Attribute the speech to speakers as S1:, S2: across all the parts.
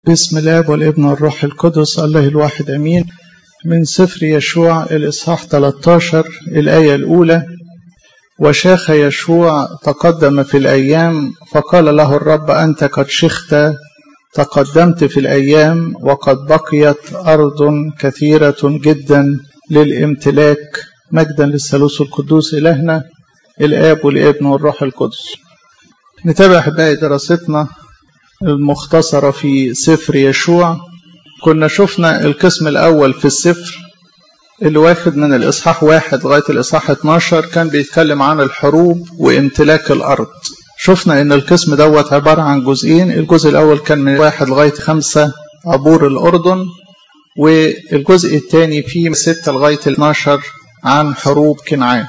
S1: بسم الله والابن والروح القدس الله الواحد امين من سفر يشوع الاصحاح 13 الايه الاولى وشاخ يشوع تقدم في الايام فقال له الرب انت قد شخت تقدمت في الايام وقد بقيت ارض كثيره جدا للامتلاك مجدا للثالوث القدوس الهنا الاب والابن والروح القدس نتابع احبائي دراستنا المختصرة في سفر يشوع كنا شفنا القسم الأول في السفر اللي واخد من الإصحاح واحد لغاية الإصحاح 12 كان بيتكلم عن الحروب وامتلاك الأرض شفنا إن القسم دوت عبارة عن جزئين الجزء الأول كان من واحد لغاية خمسة عبور الأردن والجزء الثاني فيه ستة لغاية 12 عن حروب كنعان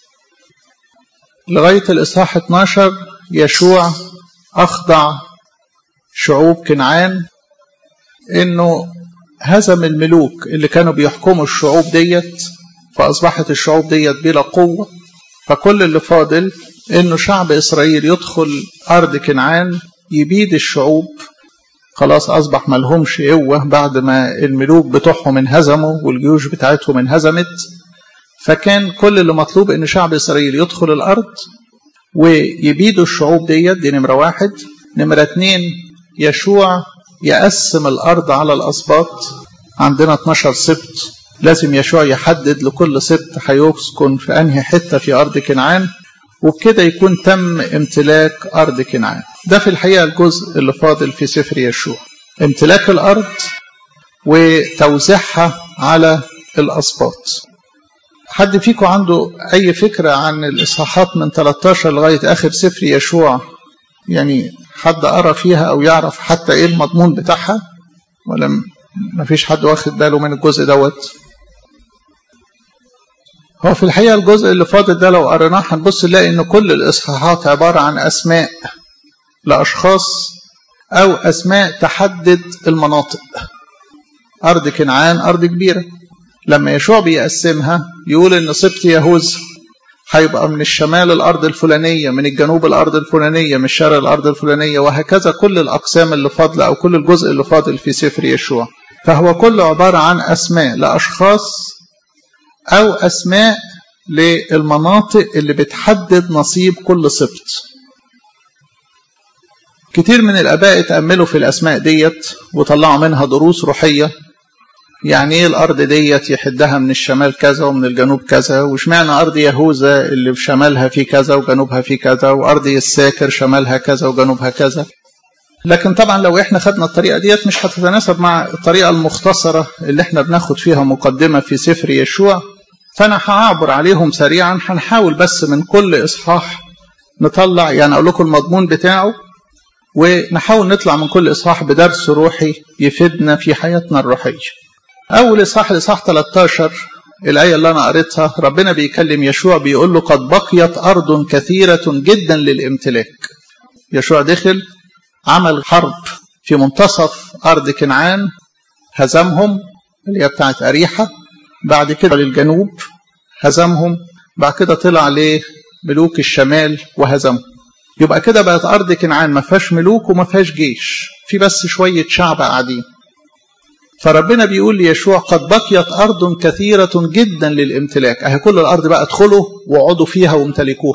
S1: لغاية الإصحاح 12 يشوع أخضع شعوب كنعان انه هزم الملوك اللي كانوا بيحكموا الشعوب ديت فاصبحت الشعوب ديت بلا قوه فكل اللي فاضل انه شعب اسرائيل يدخل ارض كنعان يبيد الشعوب خلاص اصبح ملهمش قوه بعد ما الملوك بتوعهم انهزموا والجيوش بتاعتهم انهزمت فكان كل اللي مطلوب ان شعب اسرائيل يدخل الارض ويبيدوا الشعوب ديت دي نمره واحد نمره اتنين يشوع يقسم الأرض على الأسباط عندنا 12 سبط لازم يشوع يحدد لكل سبط هيسكن في أنهي حتة في أرض كنعان وبكده يكون تم امتلاك أرض كنعان ده في الحقيقة الجزء اللي فاضل في سفر يشوع امتلاك الأرض وتوزيعها على الأسباط حد فيكم عنده أي فكرة عن الإصحاحات من 13 لغاية آخر سفر يشوع يعني حد قرا فيها او يعرف حتى ايه المضمون بتاعها ولا ما فيش حد واخد باله من الجزء دوت هو في الحقيقه الجزء اللي فاضل ده لو قريناه هنبص نلاقي ان كل الاصحاحات عباره عن اسماء لاشخاص او اسماء تحدد المناطق ارض كنعان ارض كبيره لما يشوع بيقسمها يقول ان سبط يهوذا هيبقى من الشمال الأرض الفلانية من الجنوب الأرض الفلانية من الشرق الأرض الفلانية وهكذا كل الأقسام اللي فاضلة أو كل الجزء اللي فاضل في سفر يشوع فهو كله عبارة عن أسماء لأشخاص أو أسماء للمناطق اللي بتحدد نصيب كل سبط كتير من الآباء اتأملوا في الأسماء ديت وطلعوا منها دروس روحية يعني ايه الارض ديت يحدها من الشمال كذا ومن الجنوب كذا واشمعنى ارض يهوذا اللي في شمالها في كذا وجنوبها في كذا وارض الساكر شمالها كذا وجنوبها كذا لكن طبعا لو احنا خدنا الطريقه ديت مش هتتناسب مع الطريقه المختصره اللي احنا بناخد فيها مقدمه في سفر يشوع فانا هعبر عليهم سريعا هنحاول بس من كل اصحاح نطلع يعني اقول لكم المضمون بتاعه ونحاول نطلع من كل اصحاح بدرس روحي يفيدنا في حياتنا الروحيه أول إصحاح الإصحاح 13 الآية اللي أنا قريتها ربنا بيكلم يشوع بيقول له قد بقيت أرض كثيرة جدا للامتلاك يشوع دخل عمل حرب في منتصف أرض كنعان هزمهم اللي هي بتاعت أريحة بعد كده للجنوب هزمهم بعد كده طلع لملوك الشمال وهزمهم يبقى كده بقت أرض كنعان ما فيهاش ملوك وما فيهاش جيش في بس شوية شعب قاعدين فربنا بيقول ليشوع قد بقيت أرض كثيرة جدا للامتلاك أهي كل الأرض بقى ادخلوا واقعدوا فيها وامتلكوها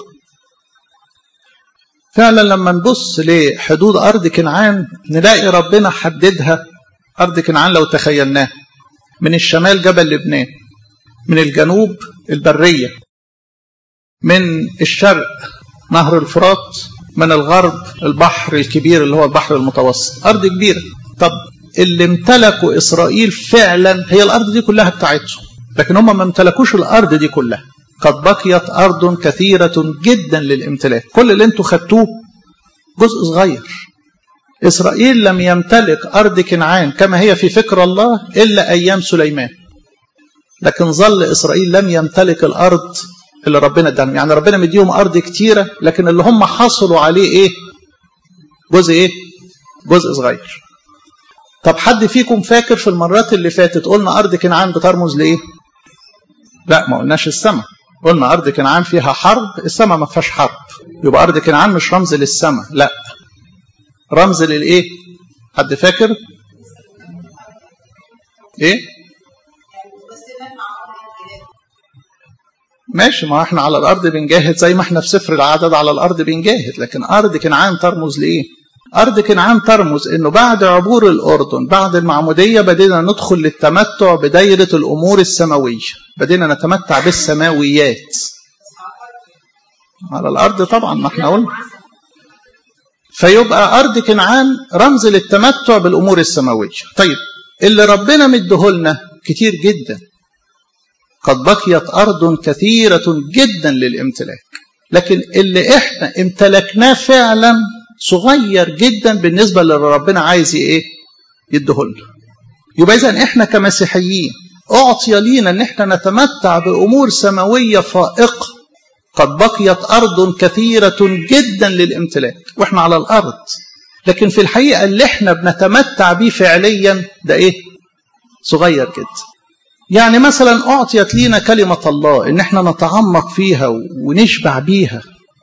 S1: فعلا لما نبص لحدود أرض كنعان نلاقي ربنا حددها أرض كنعان لو تخيلناها من الشمال جبل لبنان من الجنوب البرية من الشرق نهر الفرات من الغرب البحر الكبير اللي هو البحر المتوسط أرض كبيرة طب اللي امتلكوا إسرائيل فعلا هي الأرض دي كلها بتاعتهم لكن هم ما امتلكوش الأرض دي كلها قد بقيت أرض كثيرة جدا للامتلاك كل اللي انتوا خدتوه جزء صغير إسرائيل لم يمتلك أرض كنعان كما هي في فكر الله إلا أيام سليمان لكن ظل إسرائيل لم يمتلك الأرض اللي ربنا اداهم يعني ربنا مديهم أرض كتيرة لكن اللي هم حصلوا عليه إيه جزء إيه جزء صغير طب حد فيكم فاكر في المرات اللي فاتت قلنا أرض كنعان بترمز لإيه؟ لا ما قلناش السماء قلنا أرض كنعان فيها حرب السماء ما فيهاش حرب يبقى أرض كنعان مش رمز للسماء لا رمز للإيه؟ حد فاكر؟ ايه ماشي ما احنا على الارض بنجاهد زي ما احنا في سفر العدد على الارض بنجاهد لكن ارض كنعان ترمز لايه ارض كنعان ترمز انه بعد عبور الاردن بعد المعموديه بدينا ندخل للتمتع بدايره الامور السماويه بدينا نتمتع بالسماويات على الارض طبعا ما احنا قلنا فيبقى ارض كنعان رمز للتمتع بالامور السماويه طيب اللي ربنا مديهولنا كتير جدا قد بقيت أرض كثيرة جدا للامتلاك لكن اللي احنا امتلكناه فعلا صغير جدا بالنسبة اللي ربنا عايز ايه يديهولنا يبقى إذا احنا كمسيحيين أعطي لينا ان احنا نتمتع بأمور سماوية فائقة قد بقيت أرض كثيرة جدا للامتلاك واحنا على الأرض لكن في الحقيقة اللي احنا بنتمتع بيه فعليا ده ايه صغير جدا يعني مثلا أعطيت لينا كلمة الله إن احنا نتعمق فيها ونشبع بيها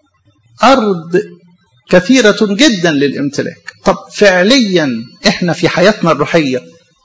S1: أرض كثيرة جدا للامتلاك طب فعليا احنا في حياتنا الروحية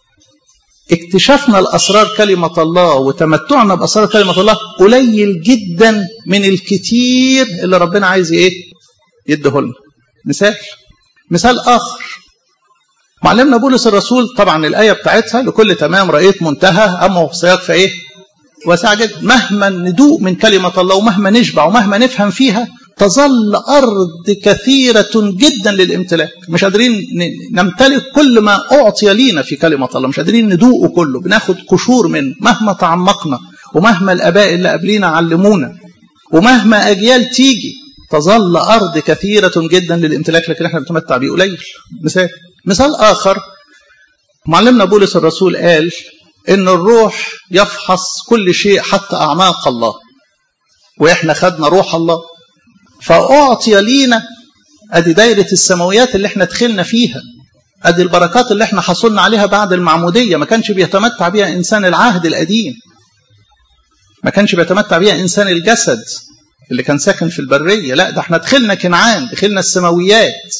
S1: اكتشفنا الأسرار كلمة الله وتمتعنا بأسرار كلمة الله قليل جدا من الكتير اللي ربنا عايز ايه يديهولنا مثال مثال آخر معلمنا بولس الرسول طبعا الآية بتاعتها لكل تمام رأيت منتهى أما وصيات فإيه واسعة جدا مهما ندوق من كلمة الله ومهما نشبع ومهما نفهم فيها تظل أرض كثيرة جدا للامتلاك مش قادرين نمتلك كل ما أعطي لينا في كلمة الله مش قادرين ندوقه كله بناخد قشور منه مهما تعمقنا ومهما الآباء اللي قبلينا علمونا ومهما أجيال تيجي تظل أرض كثيرة جدا للامتلاك لكن احنا بنتمتع بيه قليل مثال مثال آخر معلمنا بولس الرسول قال إن الروح يفحص كل شيء حتى أعماق الله وإحنا خدنا روح الله فأعطي لينا أدي دايرة السماويات اللي احنا دخلنا فيها أدي البركات اللي احنا حصلنا عليها بعد المعمودية ما كانش بيتمتع بيها إنسان العهد القديم ما كانش بيتمتع بيها إنسان الجسد اللي كان ساكن في البرية لا ده احنا دخلنا كنعان دخلنا السماويات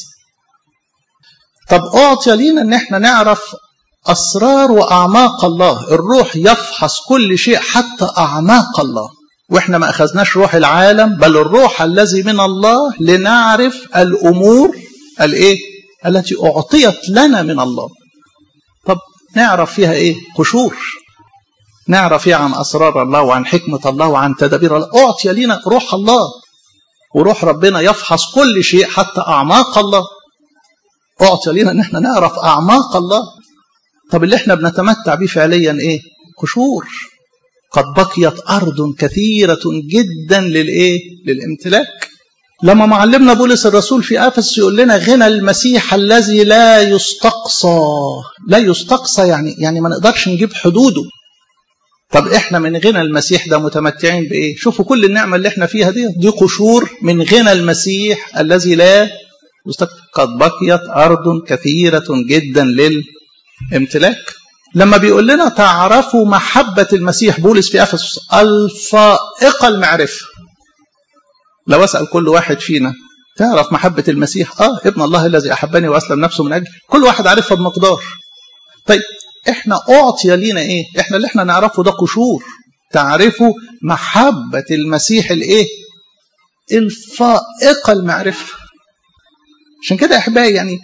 S1: طب أعطي لينا ان احنا نعرف أسرار وأعماق الله الروح يفحص كل شيء حتى أعماق الله واحنا ما أخذناش روح العالم بل الروح الذي من الله لنعرف الأمور الايه التي أعطيت لنا من الله طب نعرف فيها ايه قشور نعرف فيها عن أسرار الله وعن حكمة الله وعن تدابير الله أعطي لنا روح الله وروح ربنا يفحص كل شيء حتى أعماق الله أعطي لنا أن احنا نعرف أعماق الله طب اللي احنا بنتمتع به فعليا ايه قشور قد بقيت أرض كثيرة جدا للإيه؟ للامتلاك لما معلمنا بولس الرسول في أفس يقول لنا غنى المسيح الذي لا يستقصى لا يستقصى يعني يعني ما نقدرش نجيب حدوده طب احنا من غنى المسيح ده متمتعين بايه شوفوا كل النعمه اللي احنا فيها دي دي قشور من غنى المسيح الذي لا يستقصى قد بقيت ارض كثيره جدا للامتلاك لما بيقول لنا تعرفوا محبة المسيح بولس في أفسس الفائقة المعرفة لو أسأل كل واحد فينا تعرف محبة المسيح آه ابن الله الذي أحبني وأسلم نفسه من أجل كل واحد عارفها بمقدار طيب احنا أعطي لينا إيه احنا اللي احنا نعرفه ده قشور تعرفوا محبة المسيح الإيه الفائقة المعرفة عشان كده أحبائي يعني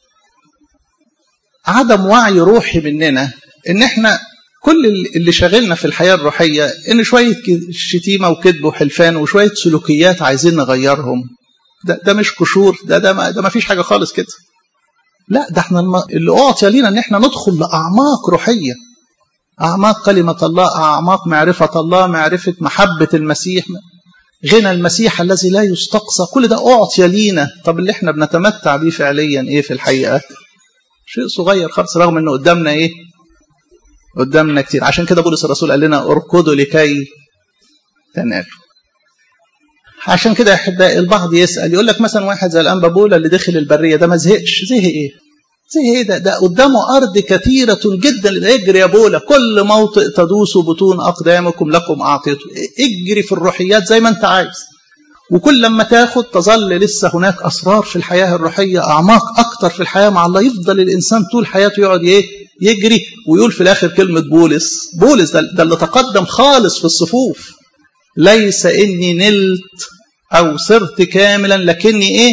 S1: عدم وعي روحي مننا ان احنا كل اللي شاغلنا في الحياه الروحيه ان شويه شتيمه وكذب وحلفان وشويه سلوكيات عايزين نغيرهم ده ده مش قشور ده ده ما, ده ما فيش حاجه خالص كده لا ده احنا اللي اعطي لينا ان احنا ندخل لاعماق روحيه اعماق كلمه الله اعماق معرفه الله معرفه محبه المسيح غنى المسيح الذي لا يستقصى كل ده اعطي لينا طب اللي احنا بنتمتع بيه فعليا ايه في الحقيقه شيء صغير خالص رغم انه قدامنا ايه قدامنا كتير عشان كده بولس الرسول قال لنا اركضوا لكي تنالوا عشان كده يا احبائي البعض يسال يقول لك مثلا واحد زي الانبا بولا اللي دخل البريه ده ما زهقش زهق ايه؟ زهق ايه ده؟ ده قدامه ارض كثيره جدا اجري يا بولا كل موطئ تدوسوا بطون اقدامكم لكم اعطيته اجري في الروحيات زي ما انت عايز وكل لما تاخد تظل لسه هناك اسرار في الحياه الروحيه اعماق اكتر في الحياه مع الله يفضل الانسان طول حياته يقعد ايه يجري ويقول في الاخر كلمه بولس بولس ده, ده اللي تقدم خالص في الصفوف ليس اني نلت او صرت كاملا لكني ايه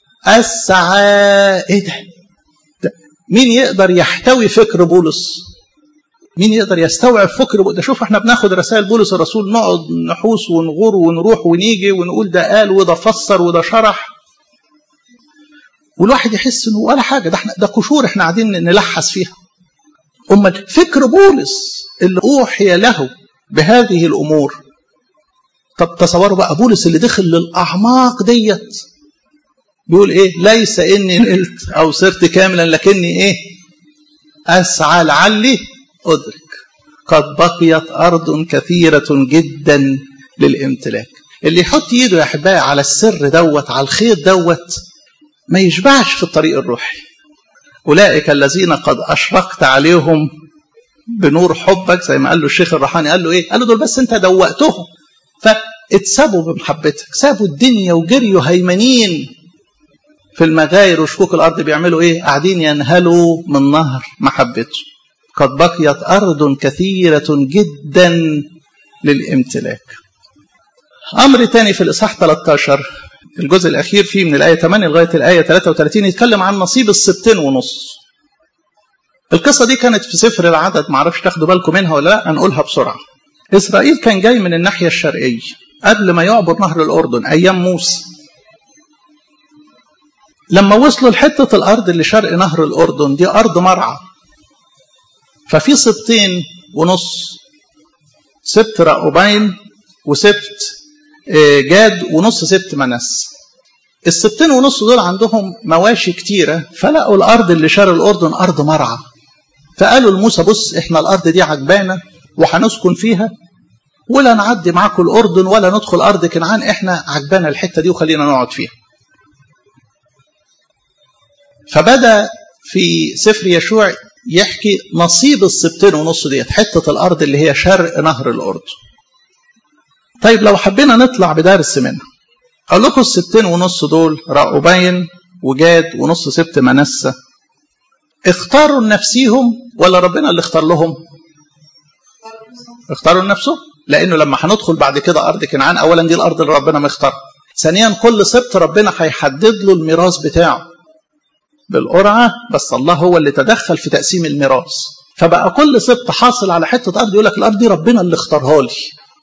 S1: اسعى ايه ده, ده مين يقدر يحتوي فكر بولس مين يقدر يستوعب فكر بولس ده شوف احنا بناخد رسائل بولس الرسول نقعد نحوس ونغور ونروح ونيجي ونقول ده قال وده فسر وده شرح والواحد يحس انه ولا حاجه ده احنا ده قشور احنا قاعدين نلحس فيها امال فكر بولس اللي اوحي له بهذه الامور طب تصوروا بقى بولس اللي دخل للاعماق ديت بيقول ايه ليس اني نلت او صرت كاملا لكني ايه اسعى لعلي ادرك قد بقيت ارض كثيره جدا للامتلاك اللي يحط ايده يا احبائي على السر دوت على الخير دوت ما يشبعش في الطريق الروحي أولئك الذين قد أشرقت عليهم بنور حبك زي ما قال له الشيخ الروحاني قال له إيه؟ قال له دول بس أنت دوقتهم فاتسابوا بمحبتك سابوا الدنيا وجريوا هيمنين في المغاير وشكوك الأرض بيعملوا إيه؟ قاعدين ينهلوا من نهر محبته قد بقيت أرض كثيرة جدا للامتلاك أمر تاني في الإصحاح 13 الجزء الأخير فيه من الآية 8 لغاية الآية 33 يتكلم عن نصيب السبتين ونص القصة دي كانت في سفر العدد معرفش تاخدوا بالكم منها ولا لا هنقولها بسرعة إسرائيل كان جاي من الناحية الشرقية قبل ما يعبر نهر الأردن أيام موسى لما وصلوا لحتة الأرض اللي شرق نهر الأردن دي أرض مرعى ففي سبتين ونص سبت رأوبين وسبت جاد ونص سبت منس السبتين ونص دول عندهم مواشي كتيرة فلقوا الأرض اللي شرق الأردن أرض مرعى فقالوا لموسى بص احنا الأرض دي عجبانا وهنسكن فيها ولا نعدي معاكم الأردن ولا ندخل أرض كنعان احنا عجبانا الحتة دي وخلينا نقعد فيها فبدأ في سفر يشوع يحكي نصيب السبتين ونص ديت حتة الأرض اللي هي شرق نهر الأردن طيب لو حبينا نطلع بدرس منها أقول لكم السبتين ونص دول رأوبين وجاد ونص سبت منسة اختاروا لنفسيهم ولا ربنا اللي اختار لهم اختاروا لنفسه لأنه لما هندخل بعد كده أرض كنعان أولا دي الأرض اللي ربنا مختارها ثانيا كل سبت ربنا هيحدد له الميراث بتاعه بالقرعة بس الله هو اللي تدخل في تقسيم الميراث فبقى كل سبت حاصل على حتة أرض يقول لك الأرض دي ربنا اللي اختارها لي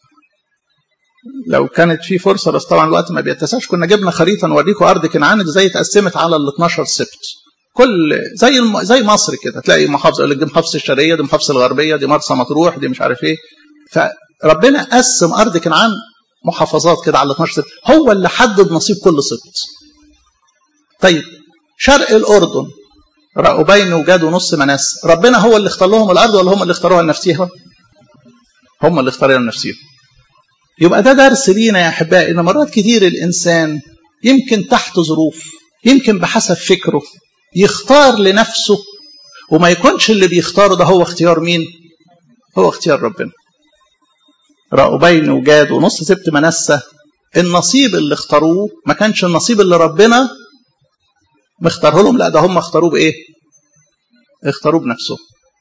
S1: لو كانت في فرصه بس طبعا الوقت ما بيتسعش كنا جبنا خريطه نوريكم ارض كنعان ازاي اتقسمت على ال 12 سبت كل زي الم... زي مصر كده تلاقي محافظه يقول لك دي محافظه الشرقيه دي محافظه الغربيه دي مرسى مطروح دي مش عارف ايه فربنا قسم ارض كنعان محافظات كده على 12 سبت هو اللي حدد نصيب كل سبت طيب شرق الاردن رأوبين وجاد ونص مناس ربنا هو اللي اختار لهم الارض ولا هم اللي اختاروها لنفسهم هم اللي اختاروها لنفسهم يبقى ده درس لينا يا احبائي ان مرات كتير الانسان يمكن تحت ظروف يمكن بحسب فكره يختار لنفسه وما يكونش اللي بيختاره ده هو اختيار مين هو اختيار ربنا رأوبين وجاد ونص سبت منسة النصيب اللي اختاروه ما كانش النصيب اللي ربنا مختاره لهم لا ده هم اختاروه بايه اختاروه بنفسهم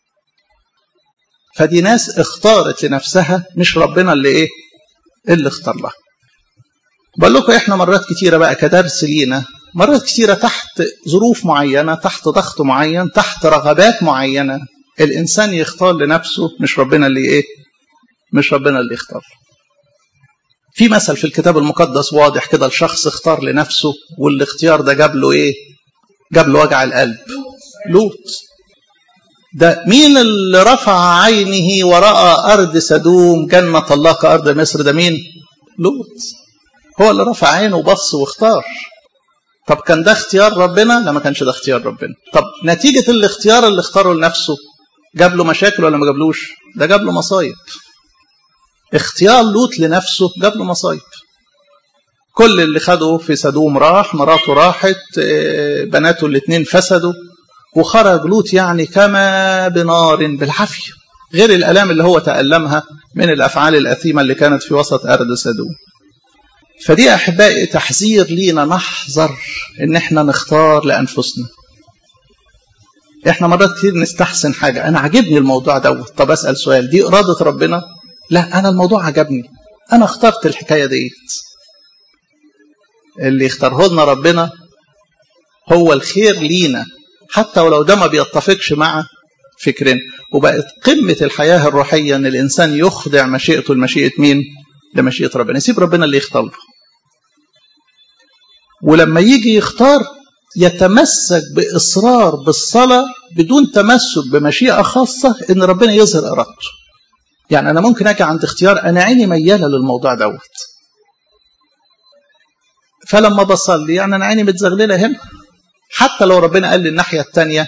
S1: فدي ناس اختارت لنفسها مش ربنا اللي ايه اللي اختار لها بقول لكم احنا مرات كتيره بقى كدرس لينا مرات كتيره تحت ظروف معينه تحت ضغط معين تحت رغبات معينه الانسان يختار لنفسه مش ربنا اللي ايه مش ربنا اللي يختار في مثل في الكتاب المقدس واضح كده الشخص اختار لنفسه والاختيار ده جاب له ايه جاب له وجع القلب لوط ده مين اللي رفع عينه ورأى أرض سدوم جنة الله كأرض مصر ده مين لوط هو اللي رفع عينه وبص واختار طب كان ده اختيار ربنا لا ما كانش ده اختيار ربنا طب نتيجة الاختيار اللي اختاره لنفسه جاب له مشاكل ولا ما جابلوش ده جاب له مصايب اختيار لوط لنفسه جاب له مصايب كل اللي خده في سدوم راح مراته راحت بناته الاثنين فسدوا وخرج لوط يعني كما بنار بالعافية غير الألام اللي هو تألمها من الأفعال الأثيمة اللي كانت في وسط أرض سدوم فدي أحبائي تحذير لينا نحذر إن احنا نختار لأنفسنا احنا مرات كتير نستحسن حاجة انا عجبني الموضوع دوت طب اسأل سؤال دي ارادة ربنا لا انا الموضوع عجبني انا اخترت الحكاية ديت اللي اختاره لنا ربنا هو الخير لينا حتى ولو ده ما بيتفقش مع فكرنا وبقت قمة الحياة الروحية ان الانسان يخضع مشيئته لمشيئة مين لمشيئة ربنا يسيب ربنا اللي يختار له ولما يجي يختار يتمسك بإصرار بالصلاة بدون تمسك بمشيئة خاصة إن ربنا يظهر إرادته. يعني أنا ممكن أجي عند اختيار أنا عيني ميالة للموضوع دوت. فلما بصلي يعني أنا عيني متزغللة هنا. حتى لو ربنا قال لي الناحية الثانية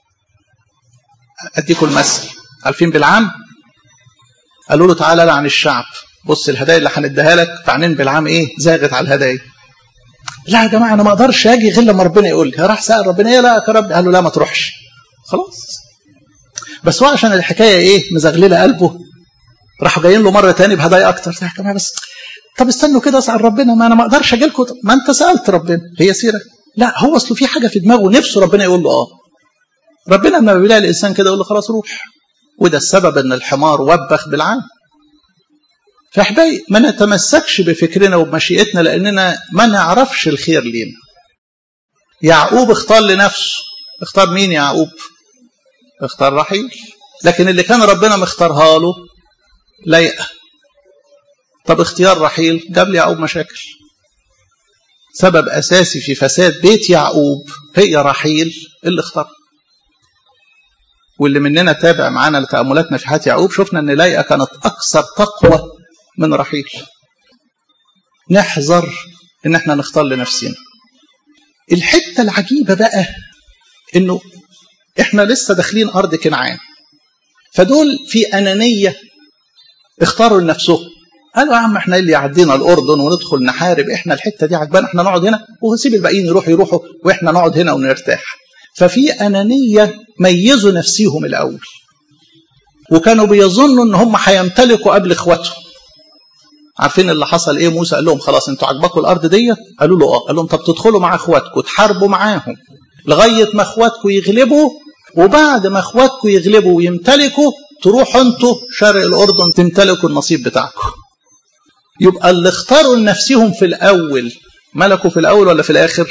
S1: أديكم المثل. عارفين بالعام؟ قالوا له تعالى عن الشعب. بص الهدايا اللي هنديها لك فعنين بالعام إيه؟ زاغت على الهدايا. لا يا جماعه انا ما اقدرش اجي غير لما ربنا يقول لي راح سال ربنا ايه لا يا رب قال له لا ما تروحش خلاص بس هو عشان الحكايه ايه مزغلله قلبه راحوا جايين له مره تاني بهدايا اكتر يا جماعه بس طب استنوا كده اسال ربنا ما انا ما اقدرش اجي لكم ما انت سالت ربنا هي سيره لا هو اصله في حاجه في دماغه نفسه ربنا يقول له اه ربنا لما بيلاقي الانسان كده يقول له خلاص روح وده السبب ان الحمار وبخ بالعام فاحبائي ما نتمسكش بفكرنا وبمشيئتنا لاننا ما نعرفش الخير لينا يعقوب اختار لنفسه اختار مين يعقوب اختار رحيل لكن اللي كان ربنا مختارها له لايقه طب اختيار رحيل جاب لي يعقوب مشاكل سبب اساسي في فساد بيت يعقوب هي رحيل اللي اختارها واللي مننا تابع معانا لتأملاتنا في حياة يعقوب شفنا ان لايقة كانت أكثر تقوى من رحيل نحذر ان احنا نختار لنفسنا الحتة العجيبة بقى انه احنا لسه داخلين ارض كنعان فدول في انانية اختاروا لنفسهم قالوا يا عم احنا اللي يعدينا الاردن وندخل نحارب احنا الحته دي عجبانا احنا نقعد هنا ونسيب الباقيين يروحوا يروحوا واحنا نقعد هنا ونرتاح ففي انانيه ميزوا نفسيهم الاول وكانوا بيظنوا ان هم هيمتلكوا قبل اخواتهم عارفين اللي حصل ايه موسى قال لهم خلاص انتوا عجبكم الارض دي قالوا له اه قال لهم طب تدخلوا مع اخواتكم تحاربوا معاهم لغايه ما اخواتكم يغلبوا وبعد ما اخواتكم يغلبوا ويمتلكوا تروحوا انتوا شرق الاردن تمتلكوا النصيب بتاعكم يبقى اللي اختاروا لنفسهم في الاول ملكوا في الاول ولا في الاخر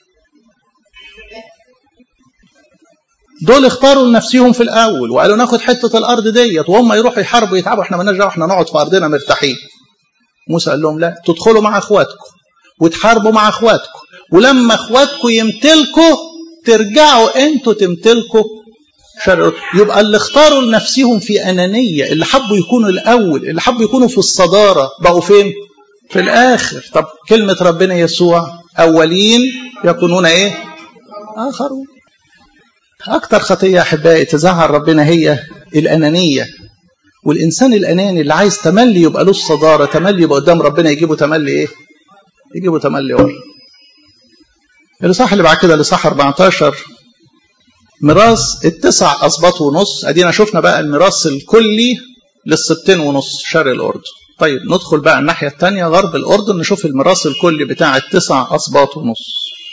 S1: دول اختاروا لنفسهم في الاول وقالوا ناخد حته الارض ديت وهم يروحوا يحاربوا يتعبوا احنا مالناش دعوه احنا نقعد في ارضنا مرتاحين موسى قال لهم لا تدخلوا مع اخواتكم وتحاربوا مع اخواتكم ولما اخواتكم يمتلكوا ترجعوا انتوا تمتلكوا شرق يبقى اللي اختاروا لنفسهم في انانيه اللي حبوا يكونوا الاول اللي حبوا يكونوا في الصداره بقوا فين في الاخر طب كلمه ربنا يسوع اولين يكونون ايه اخرون أكتر خطية أحبائي تزعل ربنا هي الأنانية والإنسان الأناني اللي عايز تملي يبقى له الصدارة تملي يبقى قدام ربنا يجيبه تملي إيه؟ يجيبه تملي ورا. الإصحاح اللي بعد كده الإصحاح 14 ميراث التسع أسباط ونص أدينا شفنا بقى الميراث الكلي للسبتين ونص شرق الأردن. طيب ندخل بقى الناحية الثانية غرب الأردن نشوف الميراث الكلي بتاع التسع أسباط ونص.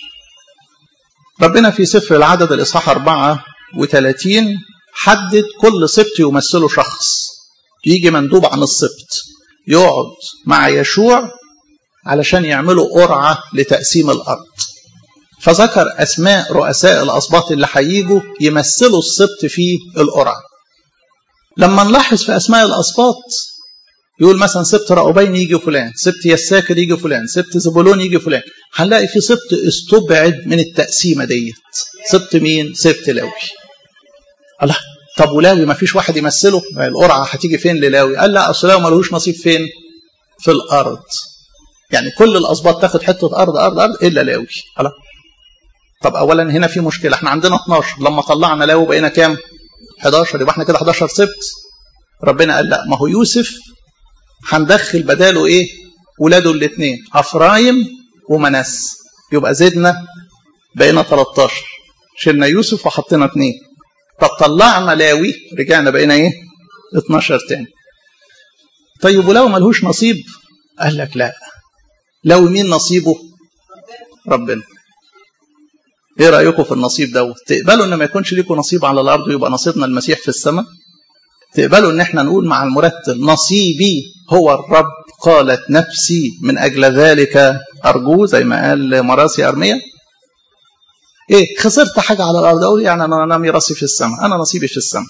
S1: ربنا في سفر العدد الإصحاح 34 حدد كل سبط يمثله شخص يجي مندوب عن السبط يقعد مع يشوع علشان يعملوا قرعة لتقسيم الأرض فذكر أسماء رؤساء الأسباط اللي هيجوا يمثلوا السبط في القرعة لما نلاحظ في أسماء الأسباط يقول مثلا سبت رأوبين يجي فلان سبت يساكر يجي فلان سبت زبولون يجي فلان هنلاقي في سبت استبعد من التقسيمة ديت سبت مين سبت لاوي الله طب ولاوي ما فيش واحد يمثله القرعة هتيجي فين للاوي قال لا أصل لاوي ملوش نصيب فين في الأرض يعني كل الأسباط تاخد حتة أرض أرض أرض إلا لاوي الله طب أولا هنا في مشكلة احنا عندنا 12 لما طلعنا لاوي بقينا كام 11 يبقى احنا كده 11 سبت ربنا قال لا ما هو يوسف هندخل بداله ايه ولاده الاثنين افرايم ومناس يبقى زدنا بقينا 13 شلنا يوسف وحطينا اثنين طب طلعنا لاوي رجعنا بقينا ايه 12 تاني طيب ولو ملهوش نصيب قال لك لا لو مين نصيبه ربنا ايه رايكم في النصيب دوت تقبلوا ان ما يكونش ليكم نصيب على الارض ويبقى نصيبنا المسيح في السماء تقبلوا ان احنا نقول مع المرتل نصيبي هو الرب قالت نفسي من اجل ذلك ارجوه زي ما قال مراسي ارميه ايه خسرت حاجه على الارض اقول يعني انا انا ميراثي في السماء انا نصيبي في السماء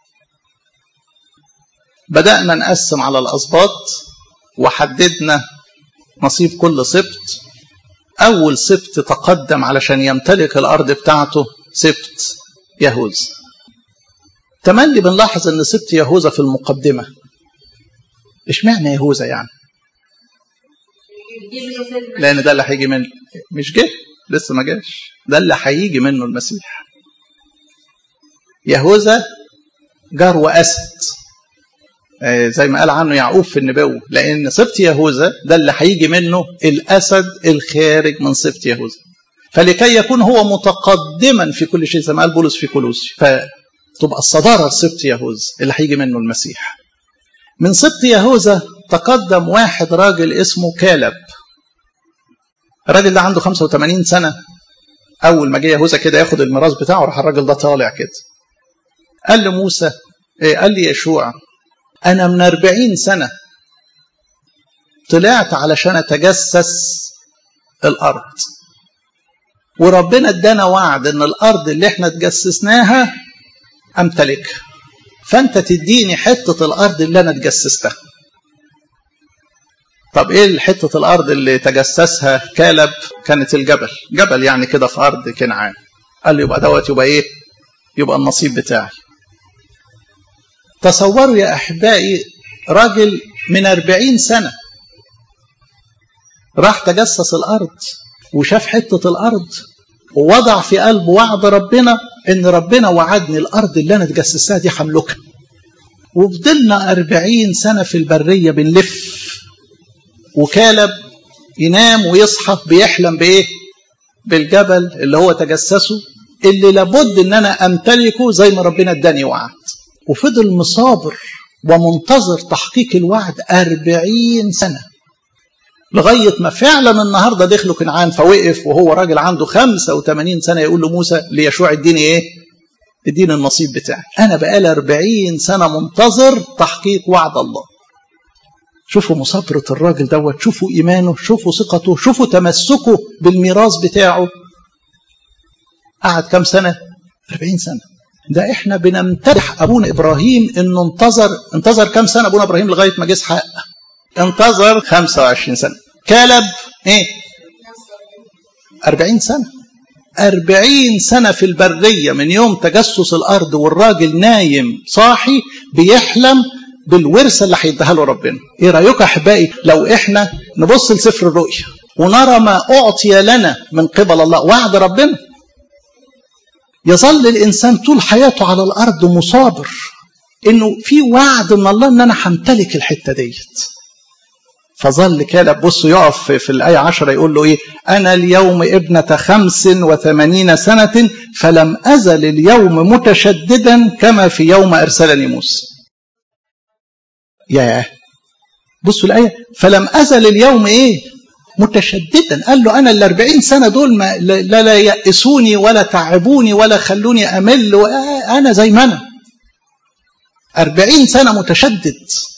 S1: بدانا نقسم على الاسباط وحددنا نصيب كل سبط اول سبط تقدم علشان يمتلك الارض بتاعته سبط يهوذا تملي بنلاحظ ان سبط يهوذا في المقدمه اشمعنى يهوذا يعني لان ده اللي هيجي منه مش جه لسه ما جاش ده اللي هيجي منه المسيح يهوذا جار واسد زي ما قال عنه يعقوب في النبوة لأن سبط يهوذا ده اللي هيجي منه الأسد الخارج من سبط يهوذا فلكي يكون هو متقدما في كل شيء زي ما قال بولس في كولوسي فتبقى الصدارة لسبط يهوذا اللي هيجي منه المسيح من سبط يهوذا تقدم واحد راجل اسمه كالب الراجل ده عنده 85 سنة أول ما جه يهوذا كده ياخد الميراث بتاعه راح الراجل ده طالع كده قال لموسى إيه قال لي يشوع أنا من أربعين سنة طلعت علشان أتجسس الأرض وربنا ادانا وعد ان الارض اللي احنا تجسسناها امتلكها فانت تديني حته الارض اللي انا تجسستها طب ايه حته الارض اللي تجسسها كالب كانت الجبل جبل يعني كده في ارض كنعان قال لي يبقى دوت يبقى ايه يبقى النصيب بتاعي تصوروا يا أحبائي راجل من أربعين سنة راح تجسس الأرض وشاف حتة الأرض ووضع في قلبه وعد ربنا إن ربنا وعدني الأرض اللي أنا تجسستها دي هملكها وفضلنا أربعين سنة في البرية بنلف وكالب ينام ويصحى بيحلم بإيه بالجبل اللي هو تجسسه اللي لابد إن أنا أمتلكه زي ما ربنا اداني وعد وفضل مصابر ومنتظر تحقيق الوعد أربعين سنة لغاية ما فعلا النهاردة دخلوا كنعان فوقف وهو راجل عنده 85 سنة يقول له موسى ليشوع اديني ايه اديني النصيب بتاعي انا بقالي 40 سنة منتظر تحقيق وعد الله شوفوا مصابرة الراجل دوت شوفوا إيمانه شوفوا ثقته شوفوا تمسكه بالميراث بتاعه قعد كم سنة 40 سنة ده احنا بنمتدح ابونا ابراهيم انه انتظر انتظر كم سنه ابونا ابراهيم لغايه ما جه اسحاق انتظر 25 سنه كلب ايه 40 سنه 40 سنه في البريه من يوم تجسس الارض والراجل نايم صاحي بيحلم بالورثه اللي هيديها له ربنا ايه رايكم احبائي لو احنا نبص لسفر الرؤيا ونرى ما اعطي لنا من قبل الله وعد ربنا يظل الانسان طول حياته على الارض مصابر انه في وعد من الله ان انا همتلك الحته ديت فظل كالب بصوا يقف في الآية عشرة يقول له إيه أنا اليوم ابنة خمس وثمانين سنة فلم أزل اليوم متشددا كما في يوم أرسلني موسى ياه بصوا الآية فلم أزل اليوم إيه متشددا قال له أنا الأربعين سنة دول ما لا, لا يأسوني ولا تعبوني ولا خلوني أمل أنا زي ما أنا أربعين سنة متشدد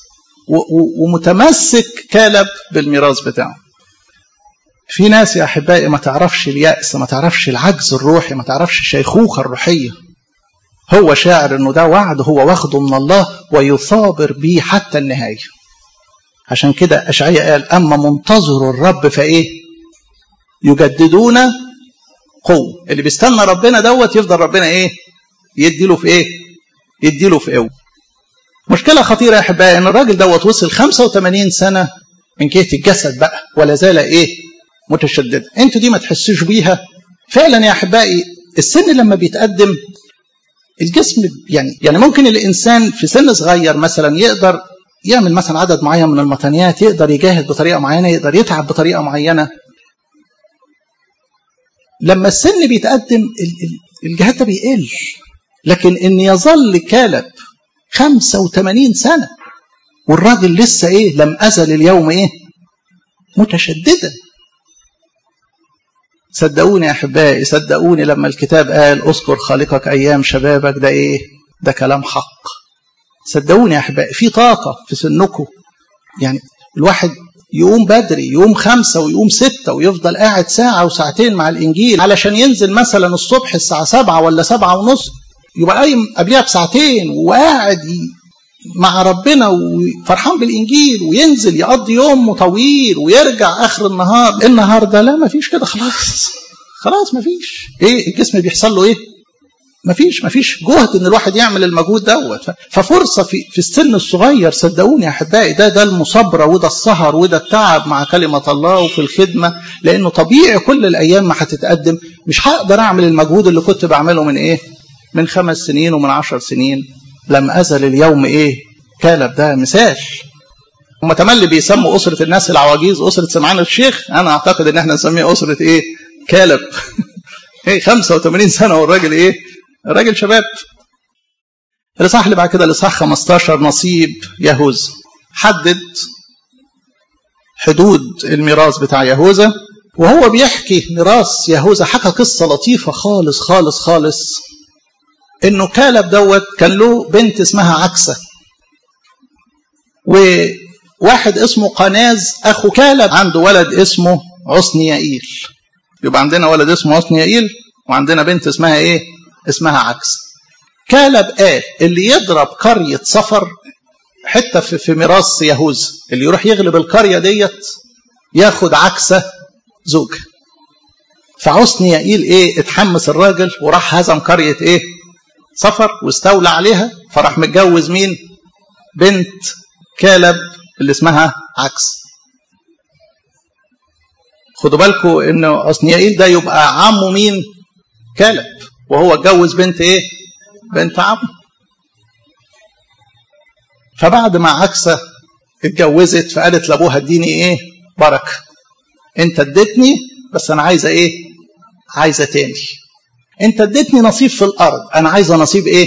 S1: ومتمسك كالب بالميراث بتاعه في ناس يا أحبائي ما تعرفش اليأس ما تعرفش العجز الروحي ما تعرفش الشيخوخة الروحية هو شاعر انه ده وعد هو واخده من الله ويثابر به حتى النهايه عشان كده أشعياء قال أما منتظر الرب فإيه يجددون قوة اللي بيستنى ربنا دوت يفضل ربنا إيه يديله في إيه يديله في قوة مشكلة خطيرة يا أحبائي إن الراجل دوت وصل 85 سنة من جهة الجسد بقى ولا زال إيه متشدد أنتوا دي ما تحسوش بيها فعلا يا أحبائي السن لما بيتقدم الجسم يعني يعني ممكن الإنسان في سن صغير مثلا يقدر يعمل مثلا عدد معين من المطانيات يقدر يجاهد بطريقة معينة يقدر يتعب بطريقة معينة لما السن بيتقدم الجهاد ده بيقل لكن ان يظل كالب 85 سنة والراجل لسه ايه لم ازل اليوم ايه متشددا صدقوني يا احبائي صدقوني لما الكتاب قال اذكر خالقك ايام شبابك ده ايه ده كلام حق صدقوني يا احبائي في طاقه في سنكم يعني الواحد يقوم بدري يقوم خمسة ويقوم ستة ويفضل قاعد ساعة وساعتين مع الإنجيل علشان ينزل مثلا الصبح الساعة سبعة ولا سبعة ونص يبقى قايم قبلها بساعتين وقاعد مع ربنا وفرحان بالإنجيل وينزل يقضي يوم طويل ويرجع آخر النهار النهاردة لا مفيش كده خلاص خلاص مفيش ايه الجسم بيحصل له ايه مفيش مفيش جهد ان الواحد يعمل المجهود دوت ففرصه في في السن الصغير صدقوني يا احبائي ده ده المصابره وده السهر وده التعب مع كلمه الله وفي الخدمه لانه طبيعي كل الايام ما هتتقدم مش هقدر اعمل المجهود اللي كنت بعمله من ايه؟ من خمس سنين ومن عشر سنين لم ازل اليوم ايه؟ كالب ده مثال هم تملي بيسموا اسره الناس العواجيز اسره سمعان الشيخ انا اعتقد ان احنا نسميها اسره ايه؟ كالب ايه 85 سنه والراجل ايه؟ راجل شباب الاصحاح اللي بعد كده الاصحاح 15 نصيب يهوذا حدد حدود الميراث بتاع يهوذا وهو بيحكي ميراث يهوذا حكى قصه لطيفه خالص خالص خالص انه كالب دوت كان له بنت اسمها عكسه وواحد اسمه قناز اخو كالب عنده ولد اسمه عصنيائيل يبقى عندنا ولد اسمه عصنيائيل وعندنا بنت اسمها ايه اسمها عكس كالب قال اللي يضرب قرية سفر حتة في, في ميراث يهوذا اللي يروح يغلب القرية ديت ياخد عكسة زوج فعصني يقيل ايه اتحمس الراجل وراح هزم قرية ايه سفر واستولى عليها فراح متجوز مين بنت كالب اللي اسمها عكس خدوا بالكم ان عصنيائيل ده يبقى عمه مين كالب وهو اتجوز بنت ايه بنت عمه فبعد ما عكسة اتجوزت فقالت لابوها اديني ايه بركة انت اديتني بس انا عايزة ايه عايزة تاني انت اديتني نصيب في الارض انا عايزة نصيب ايه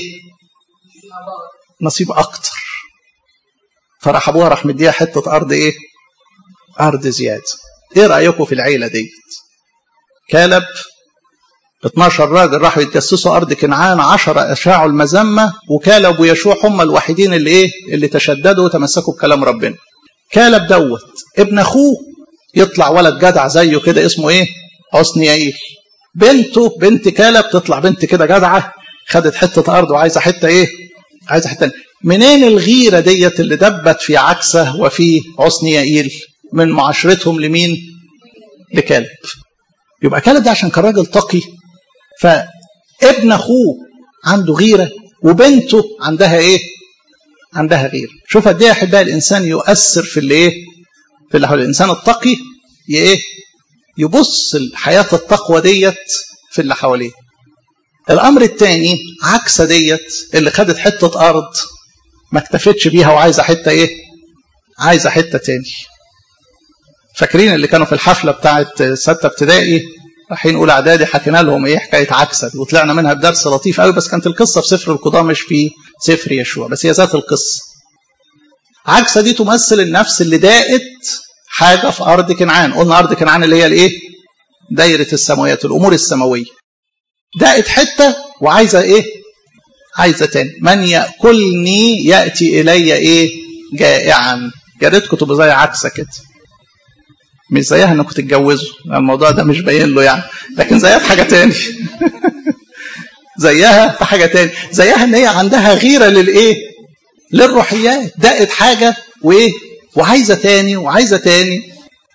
S1: نصيب اكتر فراح ابوها راح مديها حتة ارض ايه ارض زيادة ايه رأيكم في العيلة ديت كالب 12 راجل راحوا يتجسسوا ارض كنعان 10 اشاعوا المذمه وكالب ويشوع هم الوحيدين اللي ايه اللي تشددوا وتمسكوا بكلام ربنا كالب دوت ابن اخوه يطلع ولد جدع زيه كده اسمه ايه عصنيائيل بنته بنت كالب تطلع بنت كده جدعه خدت حته ارض وعايزه حته ايه عايزه حته منين الغيره ديت اللي دبت في عكسه وفي عصنيائيل من معاشرتهم لمين لكالب يبقى كالب ده عشان كان راجل تقي فابن اخوه عنده غيره وبنته عندها ايه عندها غيره شوف قد ايه يا احبائي الانسان يؤثر في اللي ايه في اللي حواليه الانسان التقي ايه يبص الحياه التقوى ديت في اللي حواليه الامر الثاني عكسه ديت اللي خدت حته ارض ما اكتفتش بيها وعايزه حته ايه عايزه حته تاني فاكرين اللي كانوا في الحفله بتاعت سته ابتدائي رايحين اولى اعدادي حكينا لهم ايه حكايه عكسه وطلعنا منها بدرس لطيف قوي بس كانت القصه في سفر القضاه مش في سفر يشوع بس هي ذات القصه عكسه دي تمثل النفس اللي داقت حاجه في ارض كنعان قلنا ارض كنعان اللي هي الايه دايره السماويات الامور السماويه داقت حته وعايزه ايه عايزه تاني من ياكلني ياتي الي ايه جائعا يا ريتكم تبقوا زي عكسه كده مش زيها انكم تتجوزوا الموضوع ده مش باين له يعني لكن زيها في حاجه تاني زيها في حاجه تاني زيها ان هي عندها غيره للايه للروحيات دقت حاجه وايه وعايزه تاني وعايزه تاني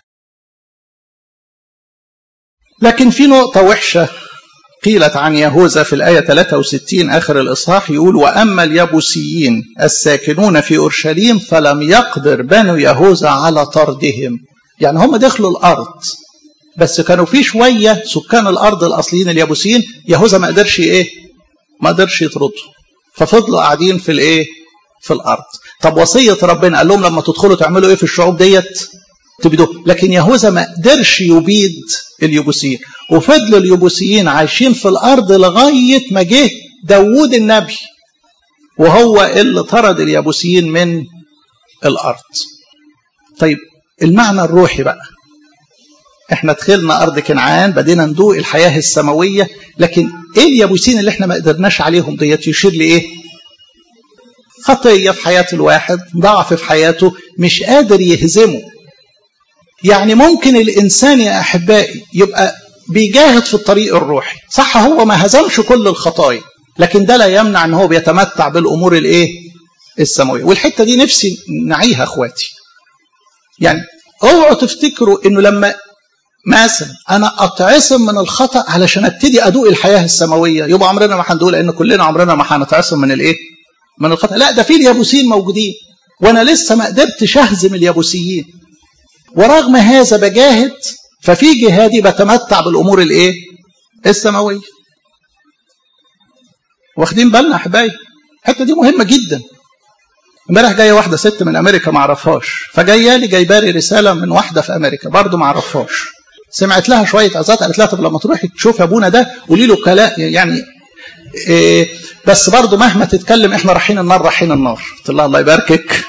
S1: لكن في نقطه وحشه قيلت عن يهوذا في الآية 63 آخر الإصحاح يقول وأما اليبوسيين الساكنون في أورشليم فلم يقدر بنو يهوذا على طردهم يعني هم دخلوا الارض بس كانوا في شويه سكان الارض الاصليين اليابوسيين يهوذا ما قدرش ايه ما قدرش يطردهم ففضلوا قاعدين في الايه في الارض طب وصيه ربنا قال لهم لما تدخلوا تعملوا ايه في الشعوب ديت تبيدوا لكن يهوذا ما قدرش يبيد اليبوسيين وفضلوا اليبوسيين عايشين في الارض لغايه ما جه داوود النبي وهو اللي طرد اليابوسيين من الارض طيب المعنى الروحي بقى احنا دخلنا ارض كنعان بدينا ندوق الحياه السماويه لكن ايه اليابوسين اللي احنا ما قدرناش عليهم ديت يشير لايه خطيه في حياه الواحد ضعف في حياته مش قادر يهزمه يعني ممكن الانسان يا احبائي يبقى بيجاهد في الطريق الروحي صح هو ما هزمش كل الخطايا لكن ده لا يمنع ان هو بيتمتع بالامور الايه السماويه والحته دي نفسي نعيها اخواتي يعني اوعوا تفتكروا انه لما مثلا انا اتعصم من الخطا علشان ابتدي ادوق الحياه السماويه يبقى عمرنا ما هندوق لان كلنا عمرنا ما هنتعصم من الايه من الخطا لا ده في اليابوسيين موجودين وانا لسه ما قدرتش اهزم اليابوسيين ورغم هذا بجاهد ففي جهادي بتمتع بالامور الايه السماويه واخدين بالنا احبائي الحته دي مهمه جدا امبارح جايه واحده ست من امريكا ما اعرفهاش فجايه لي جايبه لي رساله من واحده في امريكا برضه ما اعرفهاش سمعت لها شويه عظات قالت لها طب لما تروحي تشوفي ابونا ده قولي له كلام يعني إيه بس برضه مهما تتكلم احنا رايحين النار رايحين النار قلت لها الله يباركك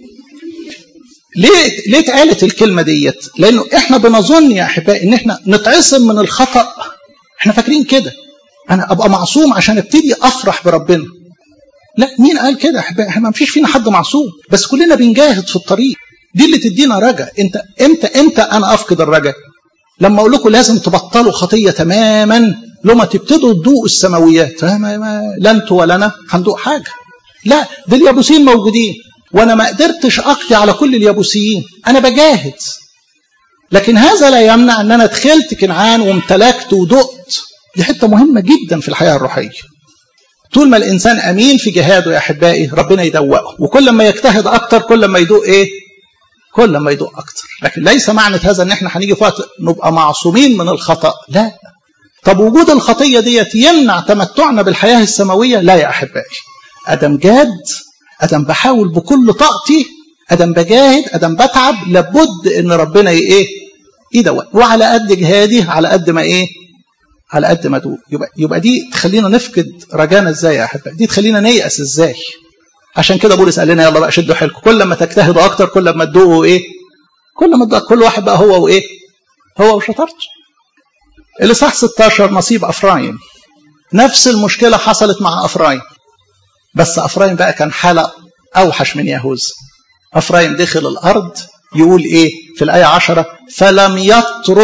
S1: ليه ليه اتقالت الكلمه ديت؟ لانه احنا بنظن يا احبائي ان احنا نتعصم من الخطا احنا فاكرين كده انا ابقى معصوم عشان ابتدي افرح بربنا لا مين قال كده يا احبائي احنا ما فيش فينا حد معصوم بس كلنا بنجاهد في الطريق دي اللي تدينا رجا انت امتى امتى انا افقد الرجا لما اقول لكم لازم تبطلوا خطيه تماما لما تبتدوا تدوقوا السماويات ما ما لا انتوا ولا انا هندوق حاجه لا ده اليابوسين موجودين وانا ما قدرتش اقضي على كل اليابوسيين انا بجاهد لكن هذا لا يمنع ان انا دخلت كنعان وامتلكت ودقت دي حته مهمه جدا في الحياه الروحيه طول ما الانسان امين في جهاده يا احبائي ربنا يدوقه وكل ما يجتهد اكتر كل ما يدوق ايه كل ما يدوق اكتر لكن ليس معنى هذا ان احنا هنيجي في وقت نبقى معصومين من الخطا لا طب وجود الخطيه ديت يمنع تمتعنا بالحياه السماويه لا يا احبائي ادم جاد ادم بحاول بكل طاقتي ادم بجاهد ادم بتعب لابد ان ربنا ايه يدوق وعلى قد جهادي على قد ما ايه على قد ما ادوق يبقى يبقى دي تخلينا نفقد رجانا ازاي يا احبائي دي تخلينا نيأس ازاي عشان كده بولس قال لنا يلا بقى شدوا حيلكم كل ما تجتهدوا اكتر كل ما تدوقوا ايه كل ما تدوق كل واحد بقى هو وايه هو وشطارته الاصحاح 16 نصيب افرايم نفس المشكله حصلت مع افرايم بس افرايم بقى كان حاله اوحش من يهوذا افرايم دخل الارض يقول ايه في الايه 10 فلم يطرد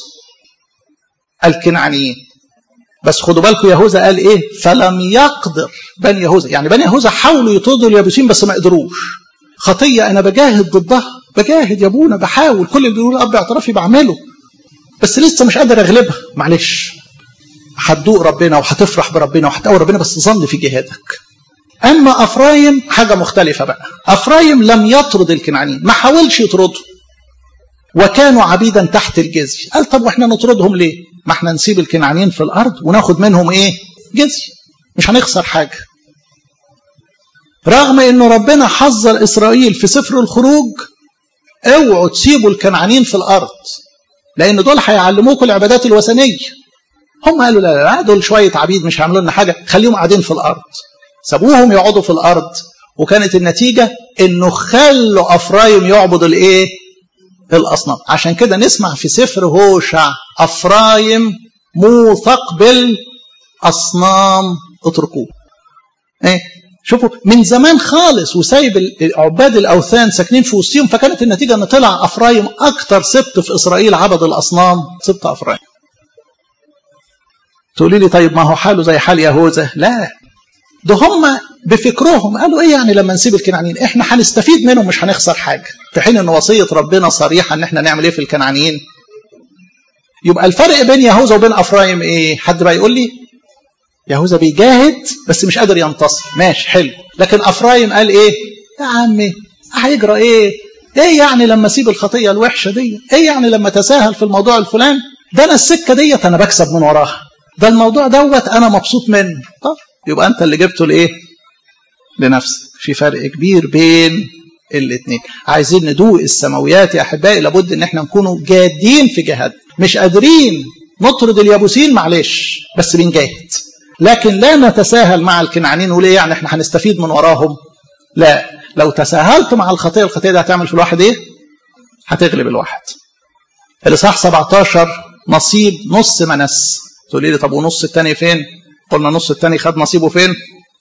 S1: الكنعانيين بس خدوا بالكم يهوذا قال ايه فلم يقدر بني يهوذا يعني بني يهوذا حاولوا يطردوا اليابوسين بس ما قدروش خطيه انا بجاهد ضدها بجاهد يا ابونا بحاول كل اللي بيقول اب اعترافي بعمله بس لسه مش قادر اغلبها معلش هتدوق ربنا وهتفرح بربنا وهتقوي ربنا بس ظل في جهادك اما افرايم حاجه مختلفه بقى افرايم لم يطرد الكنعانيين ما حاولش يطردهم وكانوا عبيدا تحت الجزي قال طب واحنا نطردهم ليه ما احنا نسيب الكنعانيين في الارض وناخد منهم ايه جزي مش هنخسر حاجه رغم ان ربنا حذر اسرائيل في سفر الخروج اوعوا تسيبوا الكنعانيين في الارض لان دول هيعلموكم العبادات الوثنيه هم قالوا لا لا دول شويه عبيد مش هيعملوا لنا حاجه خليهم قاعدين في الارض سابوهم يقعدوا في الارض وكانت النتيجه انه خلوا افرايم يعبد الايه الاصنام عشان كده نسمع في سفر هوشع افرايم موثق بالاصنام اتركوه ايه شوفوا من زمان خالص وسايب عباد الاوثان ساكنين في وسطهم فكانت النتيجه ان طلع افرايم اكتر سبط في اسرائيل عبد الاصنام سبط افرايم تقولي لي طيب ما هو حاله زي حال يهوذا لا ده هم بفكرهم قالوا ايه يعني لما نسيب الكنعانيين احنا هنستفيد منهم مش هنخسر حاجه في حين ان وصيه ربنا صريحه ان احنا نعمل ايه في الكنعانيين يبقى الفرق بين يهوذا وبين افرايم ايه حد بقى يقول لي يهوذا بيجاهد بس مش قادر ينتصر ماشي حلو لكن افرايم قال ايه يا عمي هيجرى ايه ايه يعني لما اسيب الخطيه الوحشه دي ايه يعني لما تساهل في الموضوع الفلاني ده انا السكه ديت انا بكسب من وراها ده الموضوع دوت انا مبسوط منه طب يبقى انت اللي جبته لايه لنفسك في فرق كبير بين الاثنين عايزين ندوق السماويات يا احبائي لابد ان احنا نكونوا جادين في جهاد مش قادرين نطرد اليابوسين معلش بس بنجاهد لكن لا نتساهل مع الكنعانيين وليه يعني احنا هنستفيد من وراهم لا لو تساهلت مع الخطيه الخطيه دي هتعمل في الواحد ايه هتغلب الواحد الاصحاح 17 نصيب نص منس تقولي لي طب ونص التاني فين قلنا نص التاني خد نصيبه فين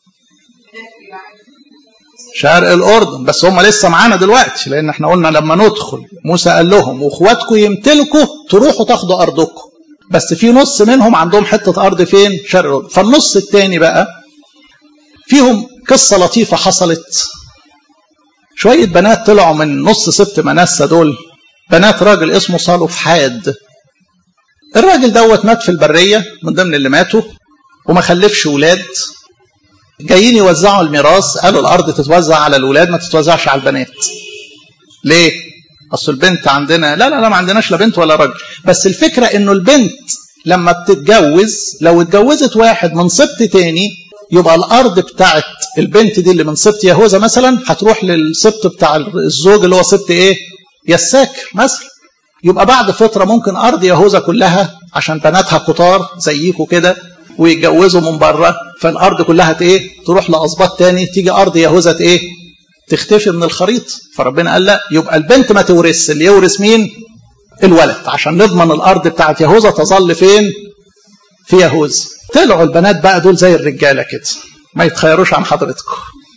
S1: شرق الاردن بس هم لسه معانا دلوقتي لان احنا قلنا لما ندخل موسى قال لهم واخواتكم يمتلكوا تروحوا تاخدوا ارضكم بس في نص منهم عندهم حته ارض فين شرق الاردن فالنص التاني بقى فيهم قصه لطيفه حصلت شويه بنات طلعوا من نص سبت منسى دول بنات راجل اسمه صالوف حاد الراجل دوت مات في البريه من ضمن اللي ماتوا وما خلفش ولاد جايين يوزعوا الميراث قالوا الارض تتوزع على الاولاد ما تتوزعش على البنات ليه اصل البنت عندنا لا لا لا ما عندناش لا بنت ولا راجل بس الفكره انه البنت لما بتتجوز لو اتجوزت واحد من سبط تاني يبقى الارض بتاعت البنت دي اللي من سبط يهوذا مثلا هتروح للسبط بتاع الزوج اللي هو سبط ايه يساكر مثلا يبقى بعد فتره ممكن ارض يهوذا كلها عشان بناتها كتار زيكوا كده ويتجوزوا من بره فالارض كلها ايه تروح لاسباط تاني تيجي ارض يهوذا ايه تختفي من الخريطه فربنا قال لا يبقى البنت ما تورث اللي يورث مين الولد عشان نضمن الارض بتاعت يهوذا تظل فين في يهوذا طلعوا البنات بقى دول زي الرجاله كده ما يتخيروش عن حضرتكم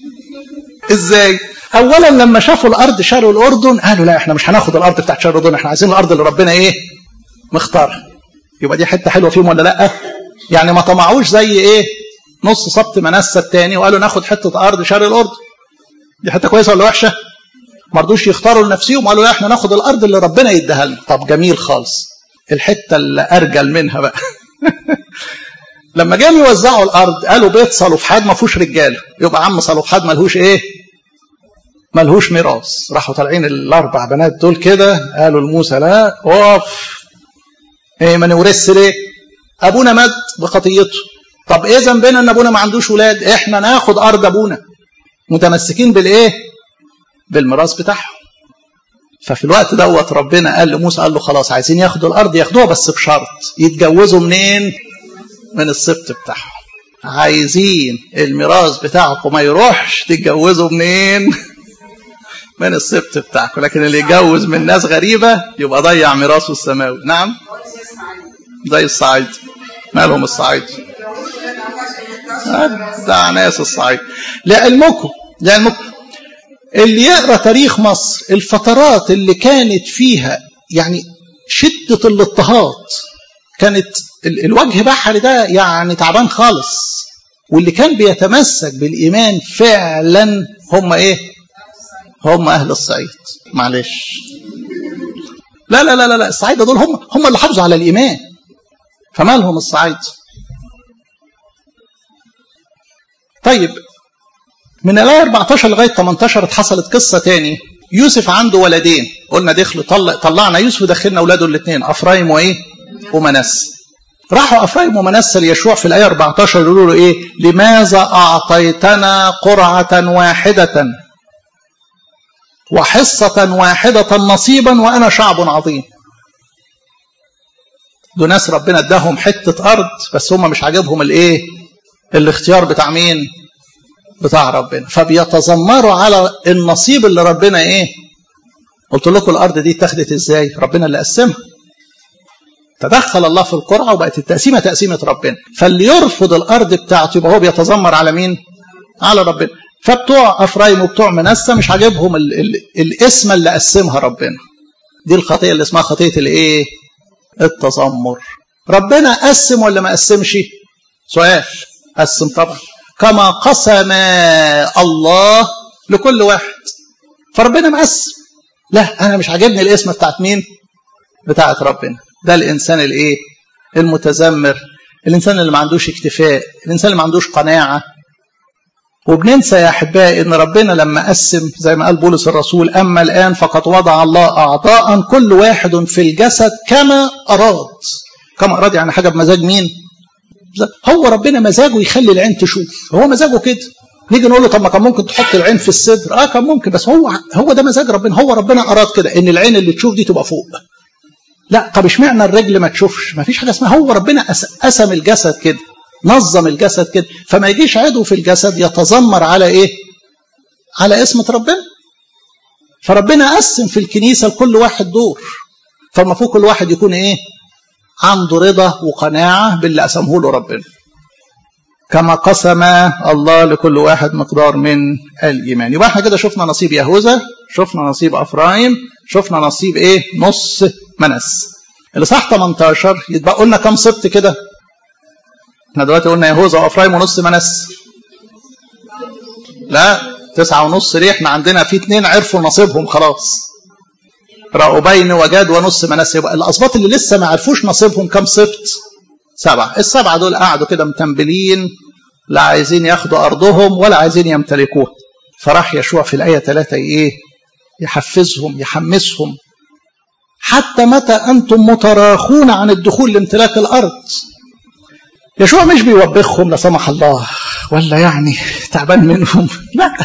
S1: ازاي اولا لما شافوا الارض شرق الاردن قالوا لا احنا مش هناخد الارض بتاعت شرق الاردن احنا عايزين الارض اللي ربنا ايه مختارها يبقى دي حته حلوه فيهم ولا لا يعني ما طمعوش زي ايه نص سبط منسى التاني وقالوا ناخد حته ارض شرق الاردن دي حته كويسه ولا وحشه ما رضوش يختاروا لنفسهم وقالوا لا احنا ناخد الارض اللي ربنا يديها لنا طب جميل خالص الحته اللي ارجل منها بقى لما جاوا يوزعوا الارض قالوا بيت صلوفحاد ما فيهوش رجاله يبقى عم صلوفحاد ملهوش ايه ملهوش ميراث راحوا طالعين الاربع بنات دول كده قالوا لموسى لا اقف ايه ما نورثش ليه ابونا مات بخطيته طب ايه ذنبنا ان ابونا ما عندوش ولاد احنا ناخد ارض ابونا متمسكين بالايه بالميراث بتاعهم ففي الوقت دوت ربنا قال لموسى قال له خلاص عايزين ياخدوا الارض ياخدوها بس بشرط يتجوزوا منين من السبط بتاعهم عايزين الميراث بتاعكم ما يروحش تتجوزوا منين من السبط بتاعكم لكن اللي يتجوز من ناس غريبة يبقى ضيع ميراثه السماوي نعم زي الصعيد مالهم الصعيد ده ناس الصعيد لعلمكم لعلمكم اللي يقرا تاريخ مصر الفترات اللي كانت فيها يعني شدة الاضطهاد كانت الوجه بحري ده يعني تعبان خالص واللي كان بيتمسك بالإيمان فعلا هم إيه هم أهل الصعيد معلش لا لا لا لا الصعيدة دول هم هم اللي حافظوا على الإيمان فمالهم الصعيد طيب من الآية 14 لغاية 18 حصلت قصة تاني يوسف عنده ولدين قلنا دخلوا طلع طلعنا يوسف ودخلنا اولاده الاثنين افرايم وايه ومنس راحوا افرايم ومنس ليشوع في الايه 14 يقولوا له ايه لماذا اعطيتنا قرعه واحده وحصه واحده نصيبا وانا شعب عظيم دول ناس ربنا اداهم حته ارض بس هم مش عاجبهم الايه الاختيار بتاع مين بتاع ربنا فبيتذمروا على النصيب اللي ربنا ايه قلت لكم الارض دي اتخذت ازاي ربنا اللي قسمها تدخل الله في القرعه وبقت التقسيمه تقسيمه ربنا فاللي يرفض الارض بتاعته يبقى هو بيتذمر على مين على ربنا فبتوع افرايم وبتوع منسى مش عاجبهم ال ال الاسم اللي قسمها ربنا دي الخطيه اللي اسمها خطيه الايه التذمر ربنا قسم ولا ما قسمش سؤال قسم طبعا كما قسم الله لكل واحد فربنا مقسم لا انا مش عاجبني الاسم بتاعت مين بتاعت ربنا ده الانسان الايه المتذمر الانسان اللي ما عندوش اكتفاء الانسان اللي ما عندوش قناعه وبننسى يا احبائي ان ربنا لما قسم زي ما قال بولس الرسول اما الان فقد وضع الله اعضاء كل واحد في الجسد كما اراد كما اراد يعني حاجه بمزاج مين هو ربنا مزاجه يخلي العين تشوف هو مزاجه كده نيجي نقول له طب ما كان ممكن تحط العين في الصدر اه كان ممكن بس هو هو ده مزاج ربنا هو ربنا اراد كده ان العين اللي تشوف دي تبقى فوق لا طب اشمعنى الرجل ما تشوفش ما فيش حاجه اسمها هو ربنا قسم الجسد كده نظم الجسد كده فما يجيش عضو في الجسد يتذمر على ايه على اسمة ربنا فربنا قسم في الكنيسة لكل واحد دور فالمفروض كل واحد يكون ايه عنده رضا وقناعة باللي قسمه له ربنا كما قسم الله لكل واحد مقدار من الإيمان يبقى احنا كده شفنا نصيب يهوذا شفنا نصيب أفرايم شفنا نصيب ايه نص منس اللي صح 18 يتبقى لنا كم سبت كده احنا دلوقتي قلنا يهوذا وأفرايم ونص منس لا تسعة ونص ليه احنا عندنا في اتنين عرفوا نصيبهم خلاص رأوبين وجاد ونص منس يبقى الأسباط اللي لسه ما عرفوش نصيبهم كم سبت سبعة السبعة دول قعدوا كده متنبلين لا عايزين ياخدوا أرضهم ولا عايزين يمتلكوها فراح يشوع في الآية ثلاثة إيه يحفزهم يحمسهم حتى متى أنتم متراخون عن الدخول لامتلاك الأرض يشوع مش بيوبخهم لا سمح الله ولا يعني تعبان منهم لا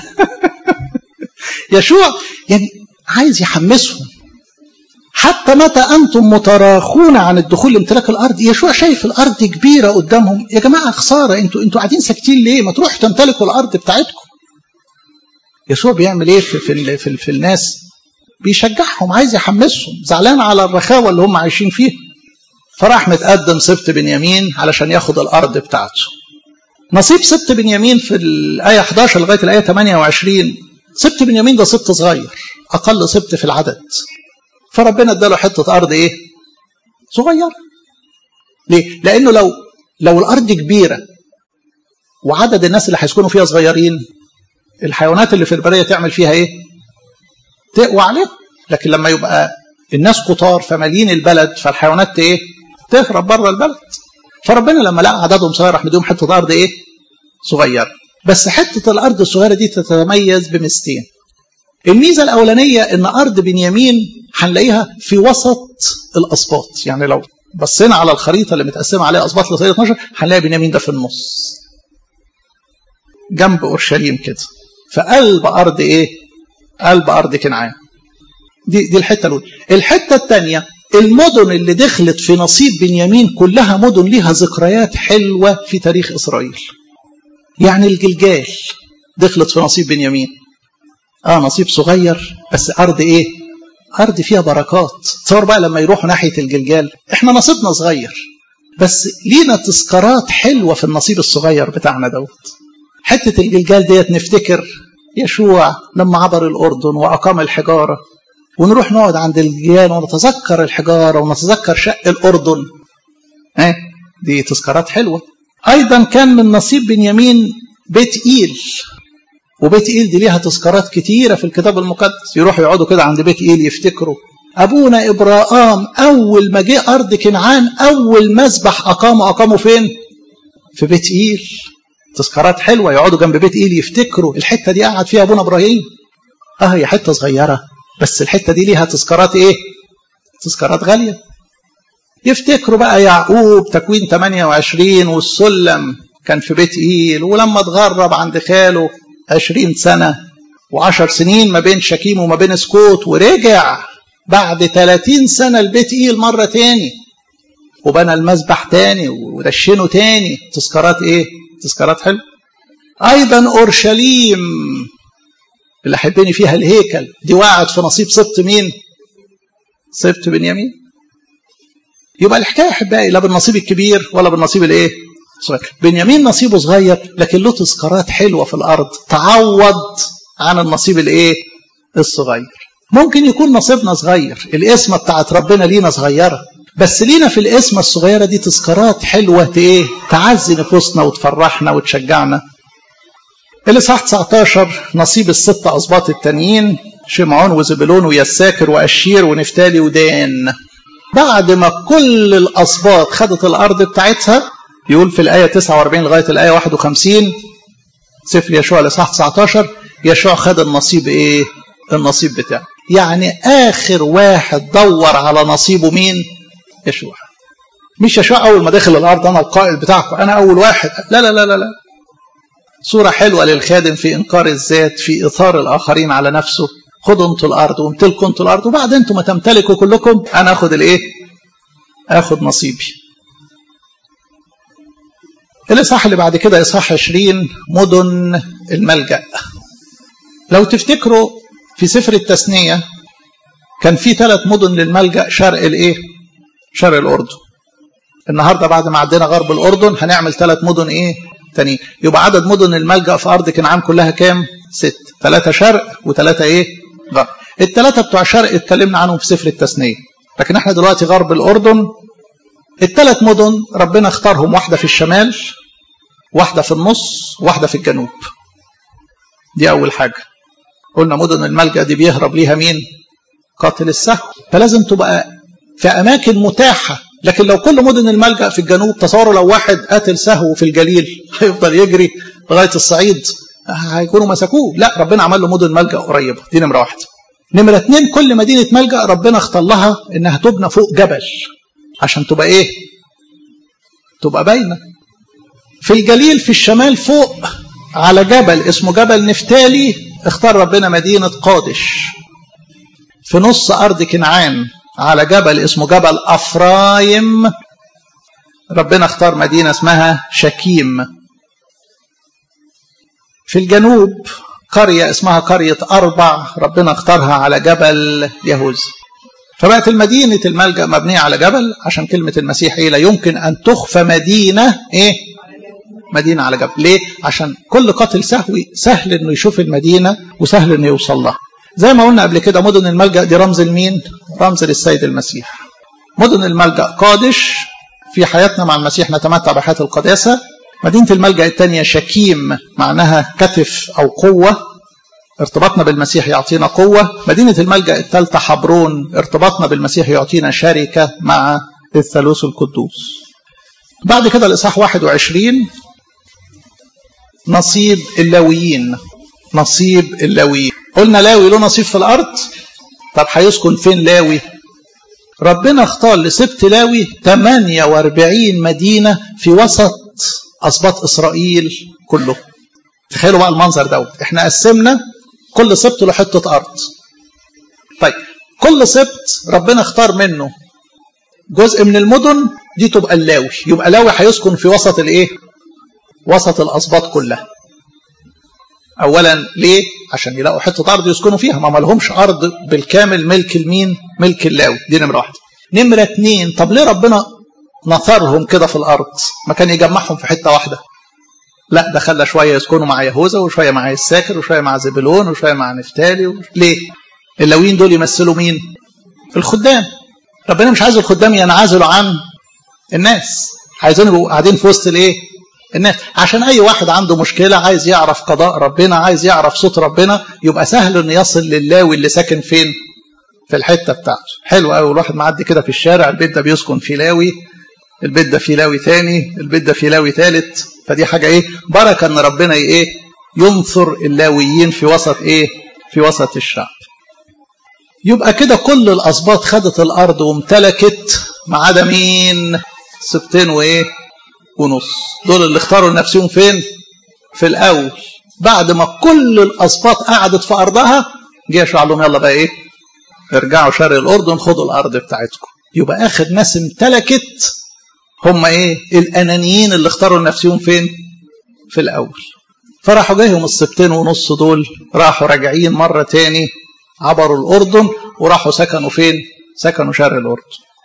S1: يشوع يعني عايز يحمسهم حتى متى أنتم متراخون عن الدخول لامتلاك الأرض يشوع شايف الأرض كبيرة قدامهم يا جماعة خسارة انتوا انتوا قاعدين ساكتين ليه ما تروحوا تمتلكوا الأرض بتاعتكم يسوع بيعمل ايه في, في, في, في الناس بيشجعهم عايز يحمسهم زعلان على الرخاوة اللي هم عايشين فيها فراح متقدم سبت بنيامين علشان ياخد الأرض بتاعته نصيب سبت بنيامين في الآية 11 لغاية الآية 28 سبت بنيامين ده سبت صغير أقل سبت في العدد فربنا اداله حته ارض ايه صغيره ليه لانه لو لو الارض كبيره وعدد الناس اللي هيسكنوا فيها صغيرين الحيوانات اللي في البريه تعمل فيها ايه تقوى عليهم لكن لما يبقى الناس كتار فمالين البلد فالحيوانات ايه تهرب بره البلد فربنا لما لقى عددهم صغير راح مديهم حته ارض ايه صغيره بس حته الارض الصغيره دي تتميز بميزتين الميزه الاولانيه ان ارض بنيامين هنلاقيها في وسط الاسباط يعني لو بصينا على الخريطه اللي متقسمه عليها اسباط لغايه 12 هنلاقي بنيامين ده في النص جنب اورشليم كده في قلب ارض ايه قلب ارض كنعان دي دي الحته الاولى الحته الثانيه المدن اللي دخلت في نصيب بنيامين كلها مدن ليها ذكريات حلوه في تاريخ اسرائيل يعني الجلجال دخلت في نصيب بنيامين اه نصيب صغير بس ارض ايه ارض فيها بركات تصور بقى لما يروحوا ناحيه الجلجال احنا نصيبنا صغير بس لينا تذكارات حلوه في النصيب الصغير بتاعنا دوت حته الجلجال ديت نفتكر يشوع لما عبر الاردن واقام الحجاره ونروح نقعد عند الجلجال ونتذكر الحجاره ونتذكر شق الاردن اه دي تذكارات حلوه ايضا كان من نصيب بنيامين بيت ايل وبيت ايل دي ليها تذكارات كتيره في الكتاب المقدس يروحوا يقعدوا كده عند بيت ايل يفتكروا ابونا ابراهام اول ما جه ارض كنعان اول مسبح اقامه اقامه فين في بيت ايل تذكارات حلوه يقعدوا جنب بيت ايل يفتكروا الحته دي قعد فيها ابونا ابراهيم اه هي حته صغيره بس الحته دي ليها تذكارات ايه تذكارات غاليه يفتكروا بقى يعقوب تكوين 28 والسلم كان في بيت ايل ولما اتغرب عند خاله عشرين سنة وعشر سنين ما بين شكيم وما بين سكوت ورجع بعد ثلاثين سنة لبيت إيل مرة تاني وبنى المسبح تاني ودشنه تاني تذكارات ايه تذكارات حلو ايضا اورشليم اللي حبني فيها الهيكل دي وقعت في نصيب سبط مين سبط بنيامين يبقى الحكايه احبائي لا بالنصيب الكبير ولا بالنصيب الايه صغير بنيامين نصيبه صغير لكن له تذكارات حلوه في الارض تعوض عن النصيب الايه الصغير ممكن يكون نصيبنا صغير الاسمه بتاعت ربنا لينا صغيره بس لينا في الاسمه الصغيره دي تذكارات حلوه ايه تعزي نفوسنا وتفرحنا وتشجعنا الاصحاح 19 نصيب الست اسباط التانيين شمعون وزبلون ويساكر واشير ونفتالي ودان بعد ما كل الاسباط خدت الارض بتاعتها يقول في الايه 49 لغايه الايه 51 سفر يشوع الاصحاح 19 يشوع خد النصيب ايه النصيب بتاعه يعني اخر واحد دور على نصيبه مين يشوع مش يشوع اول ما دخل الارض انا القائد بتاعكم انا اول واحد لا لا لا لا, لا. صورة حلوة للخادم في إنكار الذات في إثار الآخرين على نفسه خدوا انتوا الأرض وامتلكوا انتوا الأرض وبعد انتوا ما تمتلكوا كلكم أنا أخد الإيه؟ آخد نصيبي. الإصحاح اللي بعد كده إصحاح 20 مدن الملجأ. لو تفتكروا في سفر التثنية كان في ثلاث مدن للملجأ شرق الايه شرق الأردن النهارده بعد ما عدينا غرب الأردن هنعمل ثلاث مدن ايه تاني يبقى عدد مدن الملجأ في أرض كنعان كلها كام ست ثلاثة شرق وثلاثة ايه غرب الثلاثة بتوع شرق اتكلمنا عنهم في سفر التثنية لكن احنا دلوقتي غرب الأردن الثلاث مدن ربنا اختارهم واحدة في الشمال واحدة في النص واحدة في الجنوب دي أول حاجة قلنا مدن الملجأ دي بيهرب ليها مين قاتل السهو فلازم تبقى في أماكن متاحة لكن لو كل مدن الملجأ في الجنوب تصوروا لو واحد قاتل سهو في الجليل هيفضل يجري لغاية الصعيد هيكونوا مسكوه لا ربنا عمل له مدن ملجأ قريبة دي نمرة واحدة نمرة اتنين كل مدينة ملجأ ربنا اختار لها انها تبنى فوق جبل عشان تبقى ايه تبقى باينة في الجليل في الشمال فوق على جبل اسمه جبل نفتالي اختار ربنا مدينة قادش في نص أرض كنعان على جبل اسمه جبل أفرايم ربنا اختار مدينة اسمها شكيم في الجنوب قرية اسمها قرية أربع ربنا اختارها على جبل يهوذا فبقت المدينة الملجأ مبنية على جبل عشان كلمة المسيح إيه لا يمكن أن تخفى مدينة إيه مدينة على جبل ليه عشان كل قاتل سهوي سهل إنه يشوف المدينة وسهل إنه يوصل لها زي ما قلنا قبل كده مدن الملجأ دي رمز لمين رمز للسيد المسيح مدن الملجأ قادش في حياتنا مع المسيح نتمتع بحياة القداسة مدينة الملجأ الثانية شكيم معناها كتف أو قوة ارتباطنا بالمسيح يعطينا قوة مدينة الملجأ الثالثة حبرون ارتباطنا بالمسيح يعطينا شركة مع الثالوث القدوس بعد كده الإصحاح 21 نصيب اللاويين نصيب اللاويين قلنا لاوي له نصيب في الأرض طب هيسكن فين لاوي ربنا اختار لسبت لاوي 48 مدينة في وسط أسباط إسرائيل كله تخيلوا بقى المنظر دوت احنا قسمنا كل سبت له حتة أرض طيب كل سبت ربنا اختار منه جزء من المدن دي تبقى اللاوي يبقى لاوي هيسكن في وسط الايه وسط الأسباط كلها اولا ليه عشان يلاقوا حته ارض يسكنوا فيها ما لهمش ارض بالكامل ملك المين ملك اللاوي دي نمره واحده نمره اتنين طب ليه ربنا نثرهم كده في الارض ما كان يجمعهم في حته واحده لا ده خلى شويه يسكنوا مع يهوذا وشويه مع الساكر وشويه مع زبلون وشويه مع نفتالي و... ليه اللاويين دول يمثلوا مين الخدام ربنا مش عايز الخدام ينعزلوا عن الناس عايزين يبقوا قاعدين في وسط الايه الناس عشان اي واحد عنده مشكله عايز يعرف قضاء ربنا عايز يعرف صوت ربنا يبقى سهل انه يصل للاوي اللي ساكن فين في الحته بتاعته حلو قوي الواحد معدي كده في الشارع البيت ده بيسكن فيه لاوي البيت ده فيه لاوي تاني البيت ده فيه لاوي تالت فدي حاجه ايه بركه ان ربنا ايه ينصر اللاويين في وسط ايه في وسط الشعب يبقى كده كل الاسباط خدت الارض وامتلكت ما عدا مين سبتين وايه ونص دول اللي اختاروا لنفسهم فين في الاول بعد ما كل الاسباط قعدت في ارضها جه يشوع لهم يلا بقى ايه ارجعوا شرق الاردن خدوا الارض بتاعتكم يبقى اخر ناس امتلكت هم ايه الانانيين اللي اختاروا لنفسهم فين في الاول فراحوا جايهم السبتين ونص دول راحوا راجعين مره تاني عبروا الاردن وراحوا سكنوا فين سكنوا شرق الاردن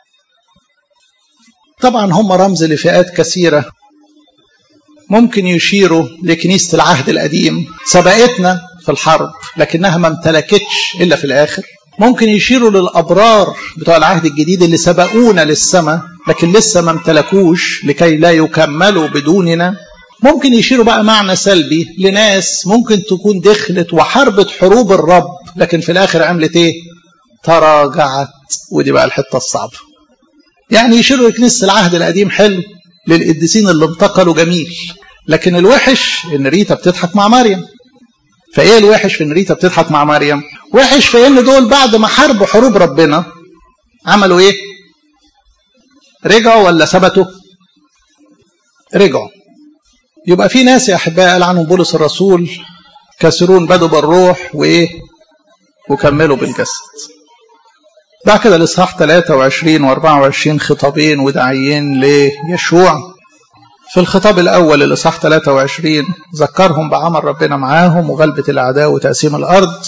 S1: طبعا هم رمز لفئات كثيرة ممكن يشيروا لكنيسة العهد القديم سبقتنا في الحرب لكنها ما امتلكتش إلا في الآخر ممكن يشيروا للأبرار بتوع العهد الجديد اللي سبقونا للسماء لكن لسه ما امتلكوش لكي لا يكملوا بدوننا ممكن يشيروا بقى معنى سلبي لناس ممكن تكون دخلت وحربت حروب الرب لكن في الآخر عملت إيه؟ تراجعت ودي بقى الحتة الصعبة يعني يشيروا لكنيسة العهد القديم حلو للقديسين اللي انتقلوا جميل لكن الوحش ان ريتا بتضحك مع مريم فايه الوحش في ان ريتا بتضحك مع مريم وحش في ان دول بعد ما حاربوا حروب ربنا عملوا ايه رجعوا ولا ثبتوا رجعوا يبقى في ناس يا احبائي قال عنهم بولس الرسول كسرون بدوا بالروح وايه وكملوا بالجسد بعد كده الاصحاح 23 و24 خطابين وداعيين ليشوع في الخطاب الاول الاصحاح 23 ذكرهم بعمل ربنا معاهم وغلبة الاعداء وتقسيم الارض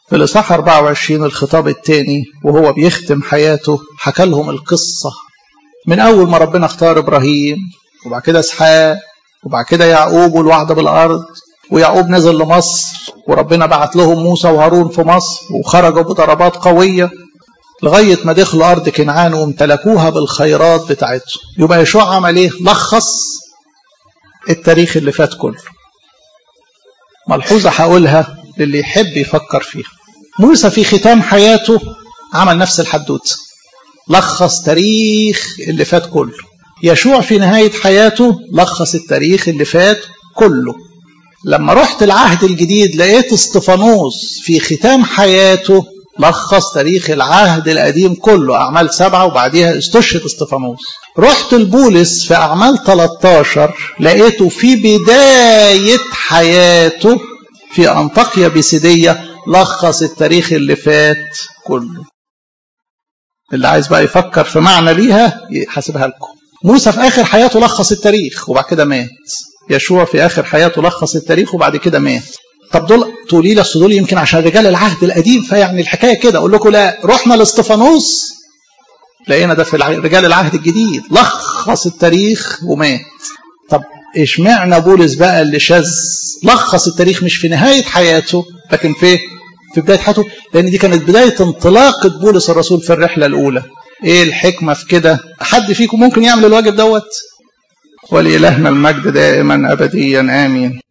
S1: في الإصحاح 24 الخطاب الثاني وهو بيختم حياته حكى لهم القصة من أول ما ربنا اختار إبراهيم وبعد كده إسحاق وبعد كده يعقوب والوعد بالأرض ويعقوب نزل لمصر وربنا بعت لهم موسى وهارون في مصر وخرجوا بضربات قوية لغاية ما دخلوا أرض كنعان وامتلكوها بالخيرات بتاعتهم يبقى يشوع عمل إيه؟ لخص التاريخ اللي فات كله ملحوظة هقولها للي يحب يفكر فيها موسى في ختام حياته عمل نفس الحدوته لخص تاريخ اللي فات كله يشوع في نهاية حياته لخص التاريخ اللي فات كله لما رحت العهد الجديد لقيت استفانوس في ختام حياته لخص تاريخ العهد القديم كله أعمال سبعة وبعديها استشهد استفانوس رحت البولس في أعمال 13 لقيته في بداية حياته في أنطاكيا بيسيدية لخص التاريخ اللي فات كله اللي عايز بقى يفكر في معنى ليها يحاسبها لكم موسى في آخر حياته لخص التاريخ وبعد كده مات يشوع في آخر حياته لخص التاريخ وبعد كده مات طب دول تقولي لي اصل دول يمكن عشان رجال العهد القديم فيعني الحكايه كده اقول لكم لا رحنا لاستفانوس لقينا ده في رجال العهد الجديد لخص التاريخ ومات طب اشمعنى بولس بقى اللي شاذ لخص التاريخ مش في نهايه حياته لكن في في بدايه حياته لان دي كانت بدايه انطلاقه بولس الرسول في الرحله الاولى ايه الحكمه في كده حد فيكم ممكن يعمل الواجب دوت ولإلهنا المجد دائما أبديا آمين